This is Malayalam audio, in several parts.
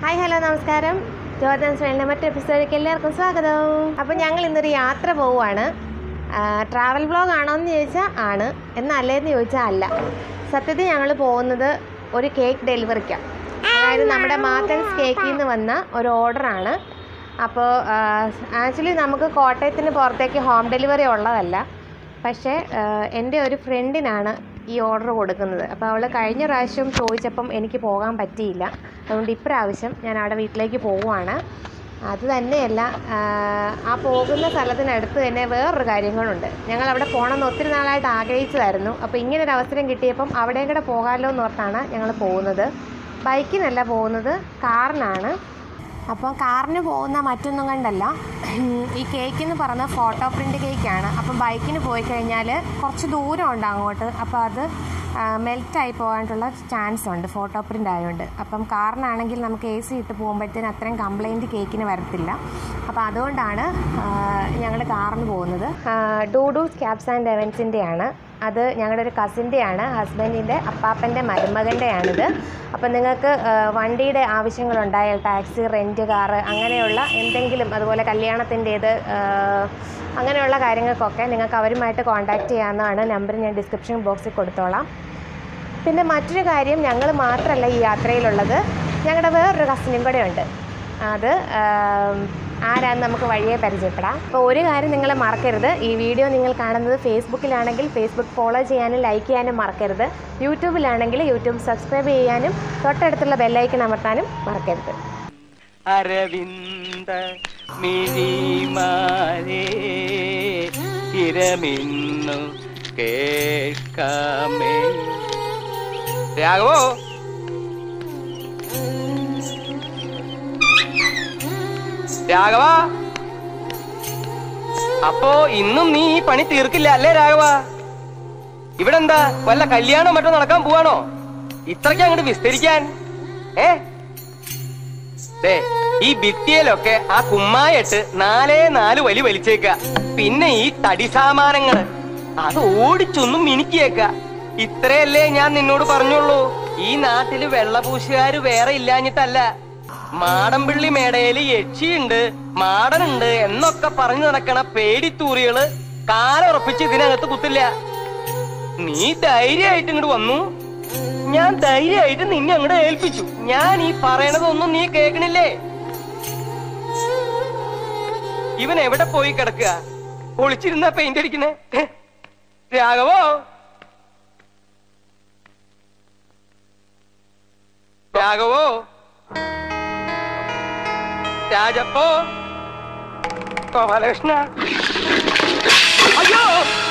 ഹായ് ഹലോ നമസ്കാരം ജോർദാൻ സ്മേലിൻ്റെ മറ്റൊരു എപ്പിസോഡിലേക്ക് എല്ലാവർക്കും സ്വാഗതം അപ്പോൾ ഞങ്ങൾ ഇന്നൊരു യാത്ര പോവുകയാണ് ട്രാവൽ ബ്ലോഗ് ആണോ എന്ന് ചോദിച്ചാൽ ആണ് എന്നല്ലേന്ന് ചോദിച്ചാൽ അല്ല സത്യത്തിൽ ഞങ്ങൾ പോകുന്നത് ഒരു കേക്ക് ഡെലിവറിക്കാണ് അതായത് നമ്മുടെ മാത്തൻസ് കേക്കിൽ നിന്ന് വന്ന ഒരു ഓർഡറാണ് അപ്പോൾ ആക്ച്വലി നമുക്ക് കോട്ടയത്തിന് പുറത്തേക്ക് ഹോം ഡെലിവറി ഉള്ളതല്ല പക്ഷേ ആഹ് എൻ്റെ ഒരു ഫ്രണ്ടിനാണ് ഈ ഓർഡർ കൊടുക്കുന്നത് അപ്പോൾ അവൾ കഴിഞ്ഞ പ്രാവശ്യം ചോദിച്ചപ്പം എനിക്ക് പോകാൻ പറ്റിയില്ല അതുകൊണ്ട് ഇപ്രാവശ്യം ഞാൻ അവിടെ വീട്ടിലേക്ക് പോവുകയാണ് അത് തന്നെയല്ല ആഹ് ആ പോകുന്ന സ്ഥലത്തിനടുത്ത് തന്നെ വേറൊരു കാര്യങ്ങളുണ്ട് ഞങ്ങൾ അവിടെ പോകണമെന്ന് ഒത്തിരി നാളായിട്ട് ആഗ്രഹിച്ചതായിരുന്നു അപ്പോൾ ഇങ്ങനെ ഒരു അവസരം കിട്ടിയപ്പം അവിടെയും കൂടെ പോകാമല്ലോ എന്ന് ഓർത്താണ് ഞങ്ങൾ പോകുന്നത് ബൈക്കിനല്ല പോകുന്നത് കാറിനാണ് അപ്പം കാറിന് പോകുന്ന മറ്റൊന്നും കണ്ടല്ല ഈ കേക്ക് എന്ന് പറഞ്ഞ ഫോട്ടോ പ്രിൻ്റ് കേക്കാണ് അപ്പം ബൈക്കിന് പോയി കഴിഞ്ഞാൽ കുറച്ച് ദൂരം ഉണ്ട് അങ്ങോട്ട് അപ്പോൾ അത് മെൽറ്റായി പോകാനായിട്ടുള്ള ചാൻസ് ഉണ്ട് ഫോട്ടോ പ്രിൻ്റ് ആയതുകൊണ്ട് അപ്പം കാറിനാണെങ്കിൽ നമുക്ക് എ സി ഇട്ട് പോകുമ്പോഴത്തേന് അത്രയും കംപ്ലൈൻറ്റ് കേക്കിന് വരത്തില്ല അപ്പോൾ അതുകൊണ്ടാണ് ഞങ്ങൾ കാറിന് പോകുന്നത് ഡൂഡൂസ് ക്യാബ്സ് ആൻഡ് എവൻസിൻ്റെയാണ് അത് ഞങ്ങളുടെ ഒരു കസിൻ്റെയാണ് ഹസ്ബൻഡിൻ്റെ അപ്പാപ്പൻ്റെ മരുമകൻ്റെയാണിത് അപ്പം നിങ്ങൾക്ക് ആ, വണ്ടിയുടെ ആവശ്യങ്ങളുണ്ടായാൽ ടാക്സി റെൻറ്റ് കാറ് അങ്ങനെയുള്ള എന്തെങ്കിലും അതുപോലെ കല്യാണത്തിൻ്റേത് അങ്ങനെയുള്ള കാര്യങ്ങൾക്കൊക്കെ നിങ്ങൾക്ക് അവരുമായിട്ട് കോൺടാക്റ്റ് ചെയ്യാവുന്നതാണ് നമ്പർ ഞാൻ ഡിസ്ക്രിപ്ഷൻ ബോക്സിൽ കൊടുത്തോളാം പിന്നെ മറ്റൊരു കാര്യം ഞങ്ങൾ മാത്രമല്ല ഈ യാത്രയിലുള്ളത് ഞങ്ങളുടെ വേറൊരു കസിനും കൂടെ ഉണ്ട് അത് ആം, ആരാന്ന് നമുക്ക് വഴിയെ പരിചയപ്പെടാം അപ്പോൾ ഒരു കാര്യം നിങ്ങൾ മറക്കരുത് ഈ വീഡിയോ നിങ്ങൾ കാണുന്നത് ഫേസ്ബുക്കിലാണെങ്കിൽ ഫേസ്ബുക്ക് ഫോളോ ചെയ്യാനും ലൈക്ക് ചെയ്യാനും മറക്കരുത് യൂട്യൂബിലാണെങ്കിൽ യൂട്യൂബ് സബ്സ്ക്രൈബ് ചെയ്യാനും തൊട്ടടുത്തുള്ള ബെല്ലൈക്കൺ അമർത്താനും മറക്കരുത് അരവിന്ദ മിഴിമാരേ ഇരമിന്നു കേൾക്കാമേ രാഘവോ രാഘവ അപ്പോ ഇന്നും നീ ഈ പണി തീർക്കില്ല അല്ലേ രാഘവ ഇവിടെ എന്താ വല്ല കല്യാണം മറ്റോ നടക്കാൻ പോവാണോ ഇത്രയ്ക്ക് അങ്ങോട്ട് വിസ്തരിക്കാൻ ഏ ദേ, ഈ ഭിത്തിയിലൊക്കെ ആ കുമ്മായിട്ട് നാലേ നാല് വലി വലിച്ചേക്ക പിന്നെ ഈ തടി സാമാനങ്ങള് അത് ഓടിച്ചൊന്നും മിനുക്കിയേക്ക ഇത്രയല്ലേ ഞാൻ നിന്നോട് പറഞ്ഞുള്ളൂ ഈ നാട്ടില് വെള്ളപൂശുകാര് വേറെ ഇല്ലാഞ്ഞിട്ടല്ല മാടമ്പിള്ളി മേടയില് യക്ഷിയുണ്ട് മാടനുണ്ട് എന്നൊക്കെ പറഞ്ഞു നടക്കണ പേടിത്തൂറികള് കാലുറപ്പിച്ച് ഇതിനകത്ത് കുത്തില്ല നീ ധൈര്യമായിട്ട് ഇങ്ങോട്ട് വന്നു ഞാൻ ധൈര്യമായിട്ട് നിന്നെ അങ്ങോട്ട് ഏൽപ്പിച്ചു ഞാൻ ഈ പറയണതൊന്നും നീ കേൾക്കണില്ലേ ഇവൻ എവിടെ പോയി കിടക്കുക ഒളിച്ചിരുന്ന പെയിന്റ് അടിക്കണേ ഹെ, രാഘവോ രാഘവോ രാജപ്പോ ഗോപാലകൃഷ്ണ അയ്യോ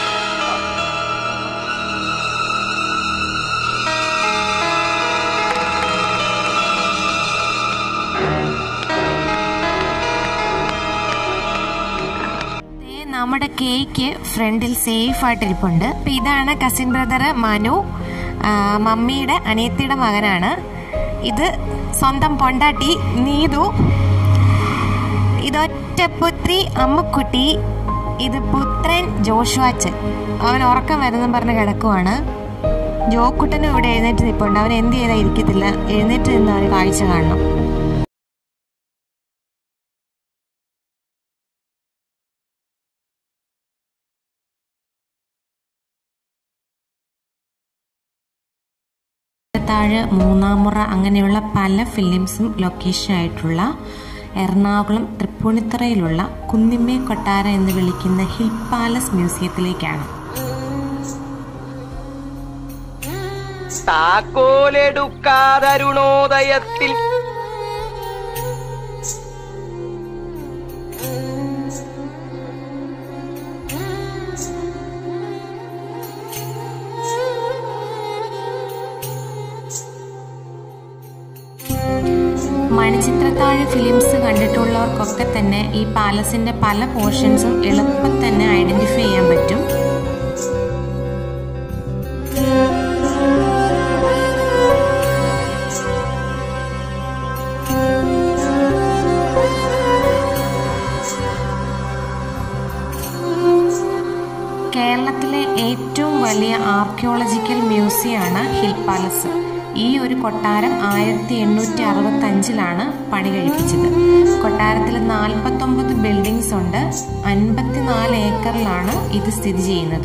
ദേ, നമ്മുടെ കേക്ക് ഫ്രണ്ടിൽ സേഫ് ആയിട്ട് ഇരിപ്പുണ്ട് അപ്പൊ ഇതാണ് കസിൻ ബ്രദർ മനു ആ, മമ്മിയുടെ അനിയത്തിയുടെ മകനാണ് ഇത് സ്വന്തം പൊണ്ടാട്ടി നീതു ഇതൊറ്റപുത്രി അമ്മുക്കുട്ടി ഇത് പുത്രൻ ജോഷുവാച്ചൻ അവൻ ഉറക്കം വരുന്നെന്ന് പറഞ്ഞ് കിടക്കുവാണ് ജോക്കുട്ടനും ഇവിടെ എഴുന്നേറ്റ് നിൽപ്പുണ്ട് അവൻ എന്ത് ചെയ്താൽ ഇരിക്കത്തില്ല എഴുന്നേറ്റ് നിന്ന് അവന് കാഴ്ച കാണണം താഴെ മൂന്നാമുറ അങ്ങനെയുള്ള പല ഫിലിംസും ലൊക്കേഷൻ ആയിട്ടുള്ള എറണാകുളം തൃപ്പൂണിത്തറയിലുള്ള കുന്നിമ്മേ കൊട്ടാര എന്ന് വിളിക്കുന്ന ഹിൽ പാലസ് മ്യൂസിയത്തിലേക്കാണ് താക്കോലെടുക്കാതരുണോദയത്തിൽ മണിച്ചിത്രത്താഴ് ഫിലിംസ് കണ്ടിട്ടുള്ളവർക്കൊക്കെ തന്നെ ഈ പാലസിന്റെ പല പോർഷൻസും എളുപ്പം തന്നെ ഐഡന്റിഫൈ ചെയ്യാൻ പറ്റും കേരളത്തിലെ ഏറ്റവും വലിയ ആർക്കിയോളജിക്കൽ മ്യൂസിയമാണ് ഹിൽ പാലസ് ഈ ഒരു കൊട്ടാരം ആയിരത്തി എണ്ണൂറ്റി അറുപത്തഞ്ചിലാണ് പണി കഴിപ്പിച്ചത് കൊട്ടാരത്തിൽ നാൽപ്പത്തൊമ്പത് ബിൽഡിങ്സ് ഉണ്ട് അൻപത്തിനാല് ഏക്കറിലാണ് ഇത് സ്ഥിതി ചെയ്യുന്നത്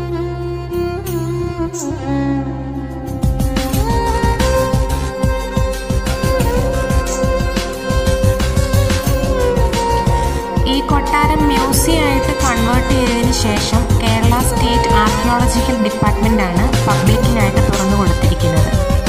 ഈ കൊട്ടാരം മ്യൂസിയം ആയിട്ട് കൺവേർട്ട് ചെയ്തതിന് ശേഷം കേരള സ്റ്റേറ്റ് ആർക്കിയോളജിക്കൽ ഡിപ്പാർട്ട്മെന്റ് ആണ് പബ്ലിക്കിനായിട്ട് തുറന്നു കൊടുത്തിരിക്കുന്നത്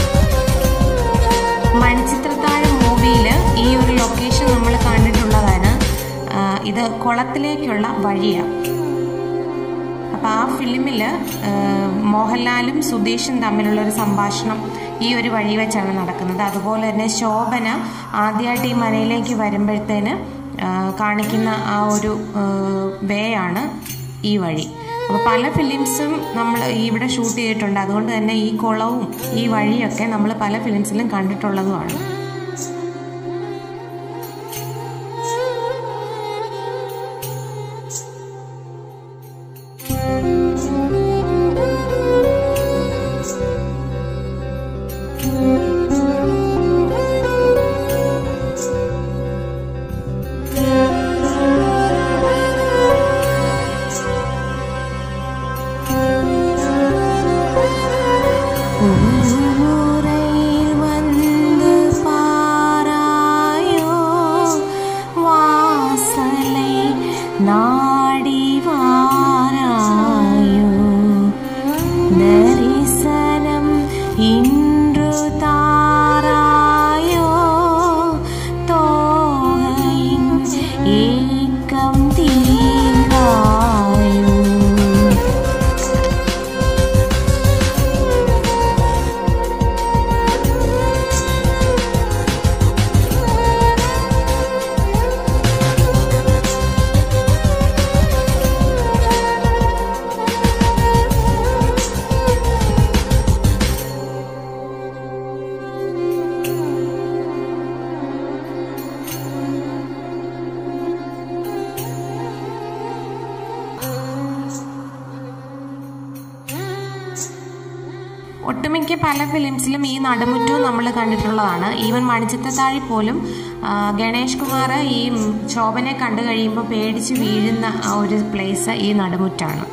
മണിച്ചിത്രത്താഴ് മൂവിയിൽ ഈ ഒരു ലൊക്കേഷൻ നമ്മൾ കണ്ടിട്ടുള്ളതാണ് ആ, ഇത് കുളത്തിലേക്കുള്ള വഴിയാണ് അപ്പം ആ ഫിലിമിൽ മോഹൻലാലും സുധീഷും തമ്മിലുള്ള ഒരു സംഭാഷണം ഈ ഒരു വഴി വെച്ചാണ് നടക്കുന്നത് അതുപോലെ തന്നെ ശോഭന ആദ്യമായിട്ട് ഈ മനയിലേക്ക് വരുമ്പോഴത്തേന് ആ, കാണിക്കുന്ന ആ ഒരു വേ ആണ് ഈ വഴി അപ്പോൾ പല ഫിലിംസും നമ്മൾ ഇവിടെ ഷൂട്ട് ചെയ്തിട്ടുണ്ട് അതുകൊണ്ട് തന്നെ ഈ കുളവും ഈ വഴിയൊക്കെ നമ്മൾ പല ഫിലിംസിലും കണ്ടിട്ടുള്ളതുമാണ് ஊரையில் வந்து பாராயோ வாசலை நாடி வாராயோ தரிசனம் இன்று தாராயோ தோகையின் ஏக்கம் தீராயோ ഒട്ടുമിക്ക പല ഫിലിംസിലും ഈ നടുമുറ്റവും നമ്മൾ കണ്ടിട്ടുള്ളതാണ് ഈവൻ മണിച്ചിത്രത്താഴി പോലും ആ, ഗണേഷ് കുമാർ ഈ ശോഭനെ കണ്ടു കഴിയുമ്പോൾ പേടിച്ച് വീഴുന്ന ആ ഒരു പ്ലേസ് ഈ നടുമുറ്റാണ്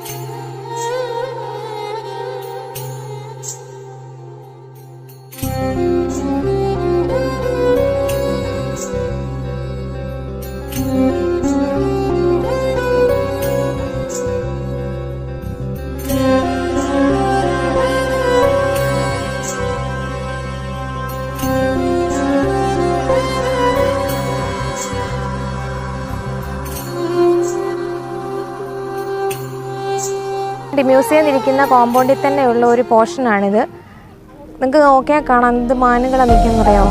മ്യൂസിയം ഇരിക്കുന്ന കോമ്പൗണ്ടിൽ തന്നെ ഉള്ള ഒരു പോർഷനാണിത് നിങ്ങൾക്ക് നോക്കിയാൽ കാണാം എന്ത് മാനുകളാണ് നിൽക്കുന്നറിയോ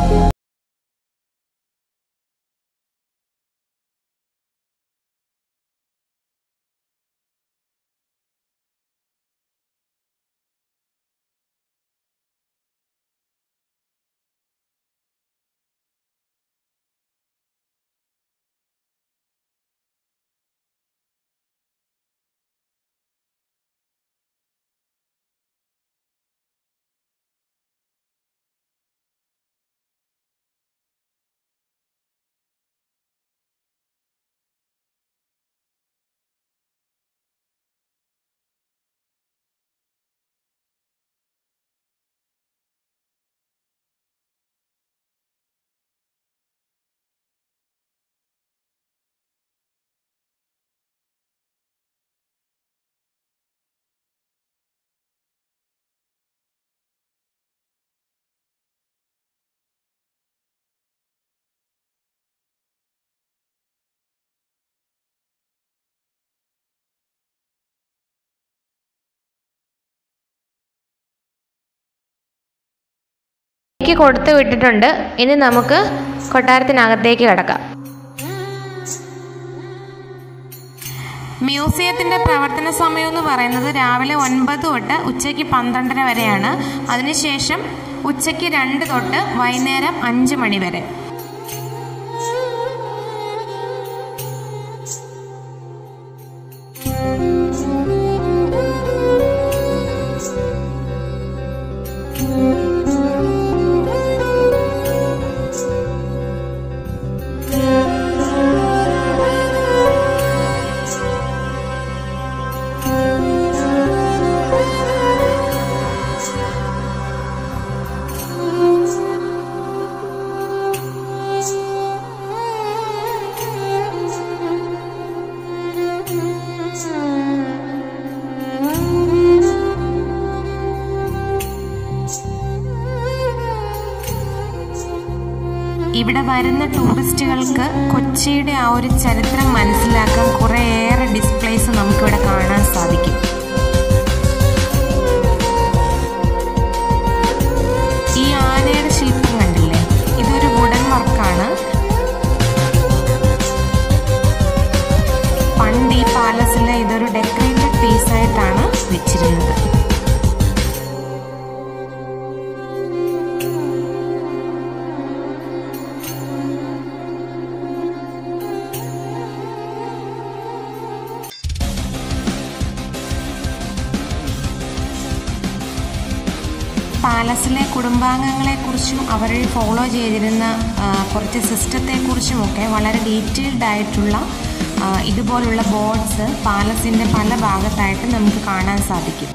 എനിക്ക് കൊടുത്തു വിട്ടിട്ടുണ്ട് ഇനി നമുക്ക് കൊട്ടാരത്തിനകത്തേക്ക് കിടക്കാം മ്യൂസിയത്തിന്റെ പ്രവർത്തന സമയം എന്ന് പറയുന്നത് രാവിലെ ഒൻപത് തൊട്ട് ഉച്ചയ്ക്ക് പന്ത്രണ്ടര വരെയാണ് അതിനുശേഷം ഉച്ചയ്ക്ക് രണ്ട് തൊട്ട് വൈകുന്നേരം അഞ്ച് മണി വരെ ഇവിടെ വരുന്ന ടൂറിസ്റ്റുകൾക്ക് കൊച്ചിയുടെ ആ ഒരു ചരിത്രം മനസ്സിലാക്കാൻ കുറേയേറെ ഡിസ്പ്ലേസ് നമുക്കിവിടെ കാണാൻ സാധിക്കും ഈ ആനയുടെ ശില്പം കണ്ടില്ലേ ഇതൊരു വുഡൻ വർക്കാണ് പണ്ട് ഈ പാലസിൽ ഇതൊരു ഡെക്കറേറ്റഡ് പീസായിട്ടാണ് വെച്ചിരുന്നത് പാലസിലെ കുടുംബാംഗങ്ങളെക്കുറിച്ചും അവർ ഫോളോ ചെയ്തിരുന്ന ആ, കുറച്ച് സിസ്റ്റത്തെക്കുറിച്ചുമൊക്കെ വളരെ ഡീറ്റെയിൽഡ് ആയിട്ടുള്ള ആ, ഇതുപോലുള്ള ബോർഡ്സ് പാലസിൻ്റെ പല ഭാഗത്തായിട്ട് നമുക്ക് കാണാൻ സാധിക്കും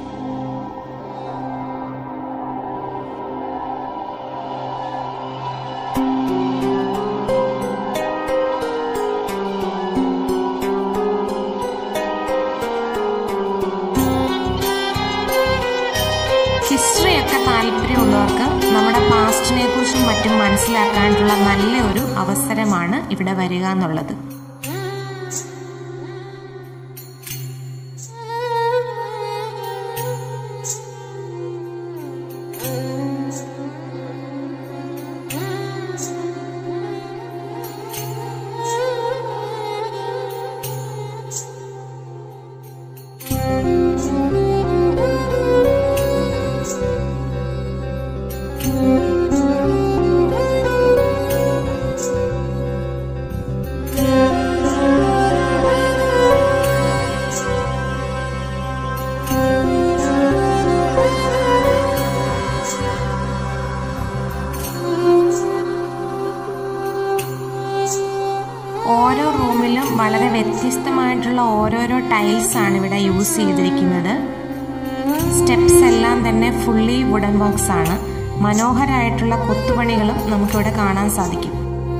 ഹിസ്റ്ററി ഒക്കെ താല്പര്യമുള്ളവർക്ക് നമ്മുടെ പാസ്റ്റിനെ കുറിച്ചും മറ്റും മനസ്സിലാക്കാനുള്ള നല്ല ഒരു അവസരമാണ് ഇവിടെ വരിക എന്നുള്ളത് ഓരോ റൂമിലും വളരെ വ്യത്യസ്തമായിട്ടുള്ള ഓരോരോ ടൈൽസ് ആണ് ഇവിടെ യൂസ് ചെയ്തിരിക്കുന്നത് സ്റ്റെപ്സ് എല്ലാം തന്നെ ഫുള്ളി വുഡൻ വർക്ക്സ് ആണ് മനോഹരമായിട്ടുള്ള കൊത്തുപണികളും നമുക്കിവിടെ കാണാൻ സാധിക്കും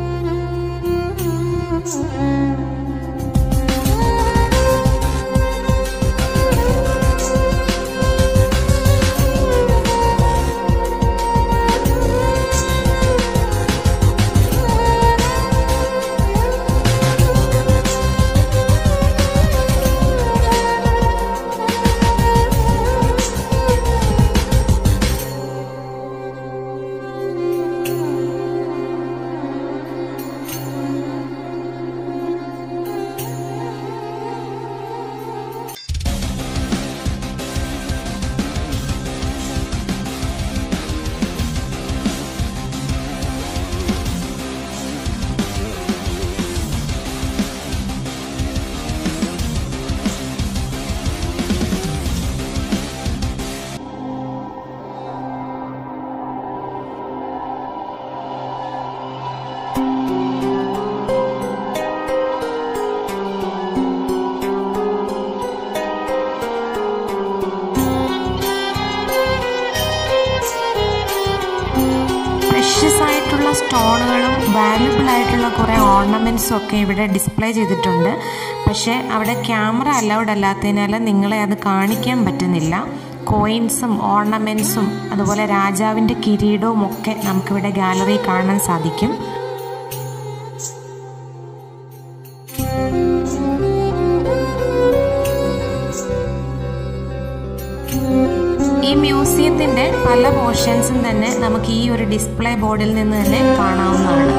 പ്രഷ്യസ് ആയിട്ടുള്ള സ്റ്റോണുകളും വാല്യുബിൾ ആയിട്ടുള്ള കുറേ ഓർണമെന്റ്സും ഒക്കെ ഇവിടെ ഡിസ്പ്ലേ ചെയ്തിട്ടുണ്ട് പക്ഷേ അവിടെ ക്യാമറ അലൗഡ് അല്ലാത്തതിനാൽ നിങ്ങളെ അത് കാണിക്കാൻ പറ്റുന്നില്ല കോയിൻസും ഓർണമെന്റ്സും അതുപോലെ രാജാവിൻ്റെ കിരീടവും ഒക്കെ നമുക്കിവിടെ ഗാലറി കാണാൻ സാധിക്കും ഈ മ്യൂസിയത്തിന്റെ പല പോർഷൻസും തന്നെ നമുക്ക് ഈ ഒരു ഡിസ്പ്ലേ ബോർഡിൽ നിന്ന് തന്നെ കാണാവുന്നതാണ്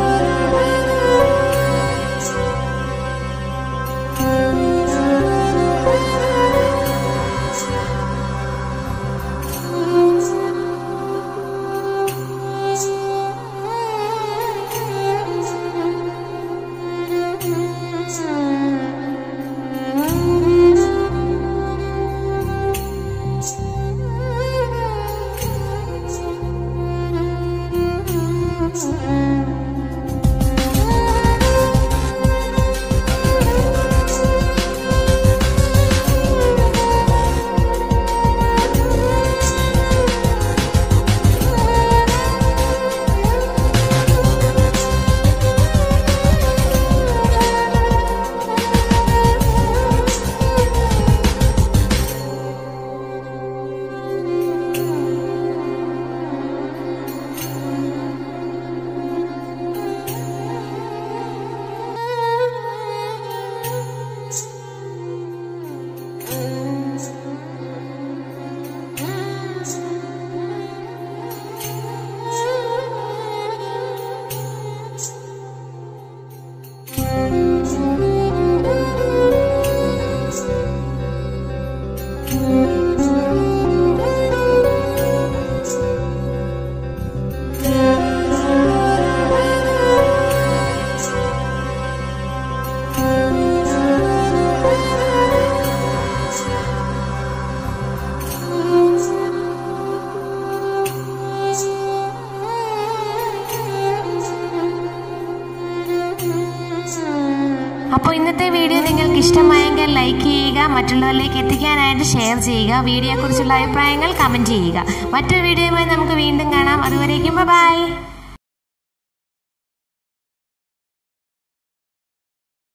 അപ്പോൾ ഇന്നത്തെ വീഡിയോ നിങ്ങൾക്ക് ഇഷ്ടമായെങ്കിൽ ലൈക്ക് ചെയ്യുക മറ്റുള്ളവരിലേക്ക് എത്തിക്കാനായിട്ട് ഷെയർ ചെയ്യുക വീഡിയോയെക്കുറിച്ചുള്ള അഭിപ്രായങ്ങൾ കമൻറ്റ് ചെയ്യുക മറ്റൊരു വീഡിയോയുമായി നമുക്ക് വീണ്ടും കാണാം അതുവരേക്കും ബൈ